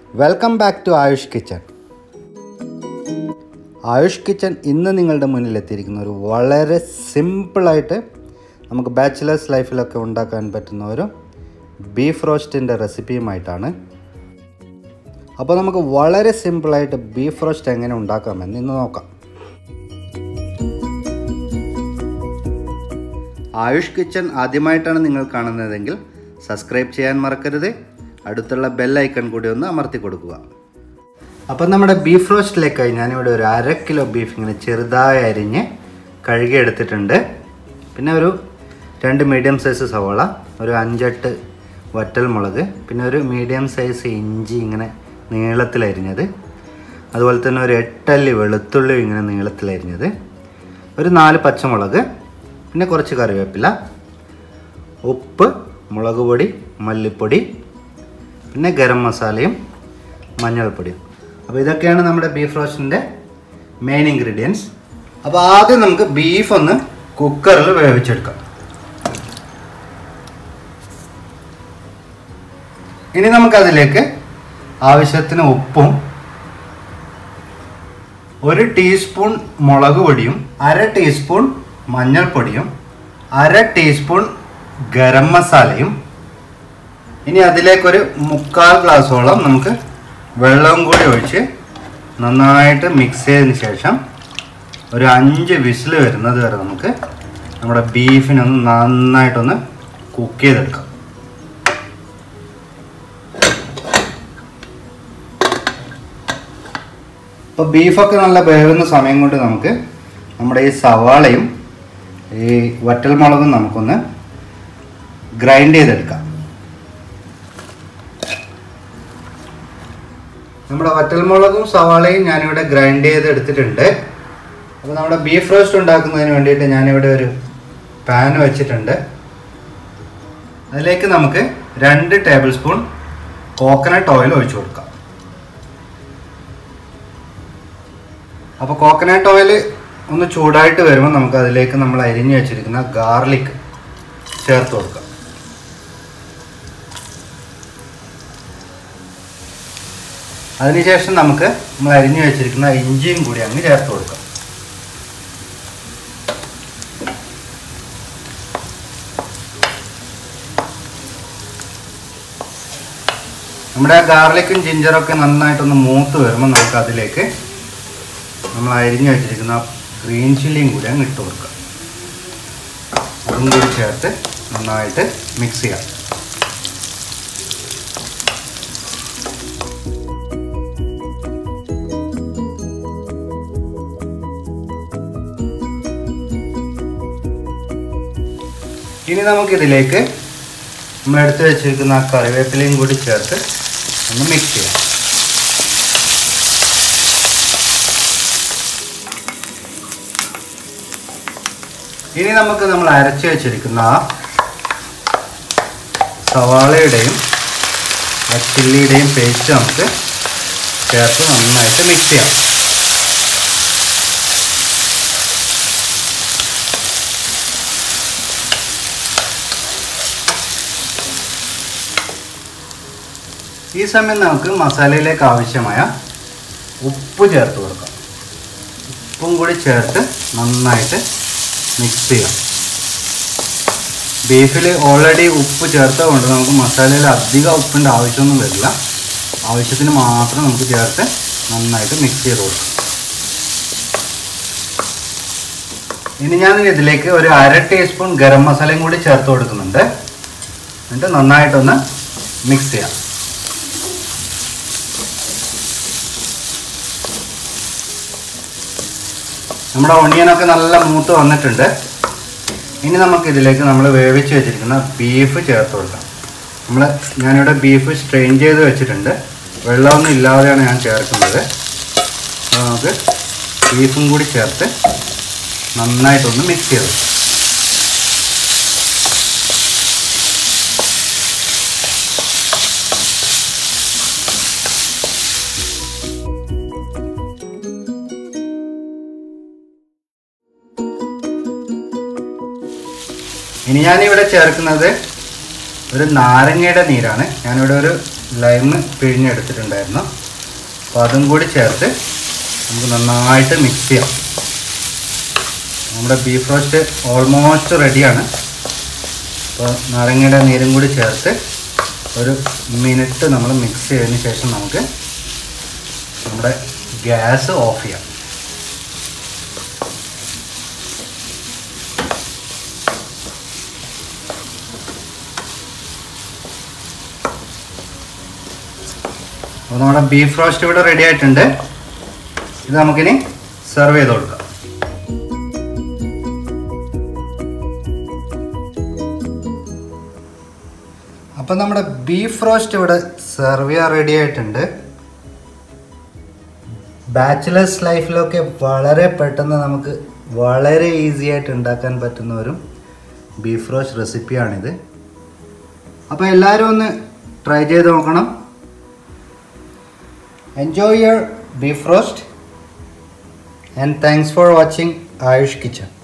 welcome back to Ayush kitchen Ayush kitchen ഇന്ന് നിങ്ങളുടെ മുന്നിൽ എത്തിയിരിക്കുന്ന ഒരു വളരെ സിമ്പിളായിട്ട് നമുക്ക് ബാച്ചിലേഴ്സ് ലൈഫിലൊക്കെ ഉണ്ടാക്കാൻ പറ്റുന്ന ഒരു ബീഫ് റോസ്റ്റിൻ്റെ റെസിപ്പിയുമായിട്ടാണ് അപ്പോൾ നമുക്ക് വളരെ സിമ്പിളായിട്ട് ബീഫ് റോസ്റ്റ് എങ്ങനെ ഉണ്ടാക്കാമെന്ന് ഇന്ന് നോക്കാം ആയുഷ് കിച്ചൺ ആദ്യമായിട്ടാണ് നിങ്ങൾ കാണുന്നതെങ്കിൽ സബ്സ്ക്രൈബ് ചെയ്യാൻ മറക്കരുത് അടുത്തുള്ള ബെൽ ഐക്കൺ കൂടി ഒന്ന് അമർത്തി കൊടുക്കുക അപ്പം നമ്മുടെ ബീഫ് റോസ്റ്റിലേക്കായി ഞാനിവിടെ ഒരു അര കിലോ ബീഫ് ഇങ്ങനെ ചെറുതായി അരിഞ്ഞ് കഴുകി എടുത്തിട്ടുണ്ട് പിന്നെ ഒരു രണ്ട് മീഡിയം സൈസ് സവാള ഒരു അഞ്ചെട്ട് വറ്റൽ മുളക് പിന്നെ ഒരു മീഡിയം സൈസ് ഇഞ്ചി ഇങ്ങനെ നീളത്തിലരിഞ്ഞത് അതുപോലെ തന്നെ ഒരു എട്ടല്ലി വെളുത്തുള്ളി ഇങ്ങനെ നീളത്തിലരിഞ്ഞത് ഒരു നാല് പച്ചമുളക് പിന്നെ കുറച്ച് കറിവേപ്പില ഉപ്പ് മുളക് പൊടി മല്ലിപ്പൊടി പിന്നെ ഗരം മസാലയും മഞ്ഞൾപ്പൊടിയും അപ്പോൾ ഇതൊക്കെയാണ് നമ്മുടെ ബീഫ് റോസ്റ്റിൻ്റെ മെയിൻ ഇൻഗ്രീഡിയൻസ് അപ്പോൾ ആദ്യം നമുക്ക് ബീഫ് ഒന്ന് കുക്കറിൽ വേവിച്ചെടുക്കാം ഇനി നമുക്കതിലേക്ക് ആവശ്യത്തിന് ഉപ്പും ഒരു ടീസ്പൂൺ മുളക് പൊടിയും അര ടീസ്പൂൺ മഞ്ഞൾപ്പൊടിയും അര ടീസ്പൂൺ ഗരം മസാലയും ഇനി അതിലേക്കൊരു മുക്കാൽ ഗ്ലാസോളം നമുക്ക് വെള്ളവും കൂടി ഒഴിച്ച് നന്നായിട്ട് മിക്സ് ചെയ്തതിന് ശേഷം ഒരു അഞ്ച് വിസിൽ വരുന്നത് വരെ നമുക്ക് നമ്മുടെ ബീഫിനൊന്ന് നന്നായിട്ടൊന്ന് കുക്ക് ചെയ്തെടുക്കാം അപ്പോൾ ബീഫൊക്കെ നല്ല വേവുന്ന സമയം കൊണ്ട് നമുക്ക് നമ്മുടെ ഈ സവാളയും ഈ വറ്റൽ മുളകും നമുക്കൊന്ന് ഗ്രൈൻഡ് ചെയ്തെടുക്കാം നമ്മുടെ വറ്റൽമുളകും സവാളയും ഞാനിവിടെ ഗ്രൈൻഡ് ചെയ്ത് എടുത്തിട്ടുണ്ട് അപ്പോൾ നമ്മുടെ ബീഫ് റോസ്റ്റ് ഉണ്ടാക്കുന്നതിന് വേണ്ടിയിട്ട് ഞാനിവിടെ ഒരു പാൻ വെച്ചിട്ടുണ്ട് അതിലേക്ക് നമുക്ക് രണ്ട് ടേബിൾ സ്പൂൺ കോക്കനട്ട് ഓയിൽ ഒഴിച്ചു കൊടുക്കാം അപ്പോൾ കോക്കനട്ട് ഓയിൽ ഒന്ന് ചൂടായിട്ട് വരുമ്പോൾ നമുക്ക് അതിലേക്ക് നമ്മൾ അരിഞ്ഞു വെച്ചിരിക്കുന്ന ഗാർലിക് ചേർത്ത് കൊടുക്കാം അതിനുശേഷം നമുക്ക് നമ്മൾ അരിഞ്ഞു വെച്ചിരിക്കുന്ന ഇഞ്ചിയും കൂടി അങ്ങ് ചേർത്ത് കൊടുക്കാം നമ്മുടെ ആ ഗാർലിക്കും ജിഞ്ചറൊക്കെ നന്നായിട്ടൊന്ന് മൂത്ത് വരുമ്പോൾ നമുക്ക് അതിലേക്ക് നമ്മൾ അരിഞ്ഞു വെച്ചിരിക്കുന്ന ഗ്രീൻ ചില്ലിയും കൂടി അങ്ങ് ഇട്ട് കൊടുക്കാം അതും കൂടി ചേർത്ത് നന്നായിട്ട് മിക്സ് ചെയ്യാം ഇനി നമുക്കിതിലേക്ക് നമ്മൾ എടുത്ത് വെച്ചിരിക്കുന്ന ആ കറിവേപ്പിലയും കൂടി ചേർത്ത് ഒന്ന് മിക്സ് ചെയ്യാം ഇനി നമുക്ക് നമ്മൾ അരച്ച് വെച്ചിരിക്കുന്ന ആ സവാളയുടെയും ആ ചില്ലിയുടെയും പേസ്റ്റ് നമുക്ക് ചേർത്ത് നന്നായിട്ട് മിക്സ് ചെയ്യാം ഈ സമയം നമുക്ക് മസാലയിലേക്ക് ആവശ്യമായ ഉപ്പ് ചേർത്ത് കൊടുക്കാം ഉപ്പും കൂടി ചേർത്ത് നന്നായിട്ട് മിക്സ് ചെയ്യാം ബീഫിൽ ഓൾറെഡി ഉപ്പ് ചേർത്തതുകൊണ്ട് നമുക്ക് മസാലയിൽ അധികം ഉപ്പിൻ്റെ ആവശ്യമൊന്നും വരില്ല ആവശ്യത്തിന് മാത്രം നമുക്ക് ചേർത്ത് നന്നായിട്ട് മിക്സ് ചെയ്ത് കൊടുക്കാം ഇനി ഞാൻ ഇതിലേക്ക് ഒരു അര ടീസ്പൂൺ ഗരം മസാലയും കൂടി ചേർത്ത് കൊടുക്കുന്നുണ്ട് എന്നിട്ട് നന്നായിട്ടൊന്ന് മിക്സ് ചെയ്യാം നമ്മുടെ ഒണിയനൊക്കെ നല്ല മൂത്ത് വന്നിട്ടുണ്ട് ഇനി നമുക്ക് ഇതിലേക്ക് നമ്മൾ വേവിച്ച് വെച്ചിരിക്കുന്ന ബീഫ് ചേർത്ത് കൊടുക്കാം നമ്മൾ ഞാനിവിടെ ബീഫ് സ്ട്രെയിൻ ചെയ്ത് വെച്ചിട്ടുണ്ട് വെള്ളമൊന്നും ഇല്ലാതെയാണ് ഞാൻ ചേർക്കുന്നത് അപ്പോൾ നമുക്ക് ബീഫും കൂടി ചേർത്ത് നന്നായിട്ടൊന്ന് മിക്സ് ചെയ്ത് ഇനി ഞാനിവിടെ ചേർക്കുന്നത് ഒരു നാരങ്ങയുടെ നീരാണ് ഞാനിവിടെ ഒരു ലൈം പിഴിഞ്ഞെടുത്തിട്ടുണ്ടായിരുന്നു അപ്പോൾ അതും കൂടി ചേർത്ത് നമുക്ക് നന്നായിട്ട് മിക്സ് ചെയ്യാം നമ്മുടെ ബീഫ് റോസ്റ്റ് ഓൾമോസ്റ്റ് റെഡിയാണ് അപ്പോൾ നാരങ്ങയുടെ നീരും കൂടി ചേർത്ത് ഒരു മിനിറ്റ് നമ്മൾ മിക്സ് ചെയ്തതിന് ശേഷം നമുക്ക് നമ്മുടെ ഗ്യാസ് ഓഫ് ചെയ്യാം അപ്പോൾ നമ്മുടെ ബീഫ് റോസ്റ്റ് ഇവിടെ റെഡി ആയിട്ടുണ്ട് ഇത് നമുക്കിനി സെർവ് ചെയ്ത് കൊടുക്കാം അപ്പം നമ്മുടെ ബീഫ് റോസ്റ്റ് ഇവിടെ സെർവ് ചെയ്യാൻ റെഡി ആയിട്ടുണ്ട് ബാച്ചിലേഴ്സ് ലൈഫിലൊക്കെ വളരെ പെട്ടെന്ന് നമുക്ക് വളരെ ഈസി ആയിട്ട് ഉണ്ടാക്കാൻ പറ്റുന്ന ഒരു ബീഫ് റോസ്റ്റ് റെസിപ്പിയാണിത് അപ്പോൾ എല്ലാവരും ഒന്ന് ട്രൈ ചെയ്ത് നോക്കണം enjoy your beef roast and thanks for watching ayush kitchen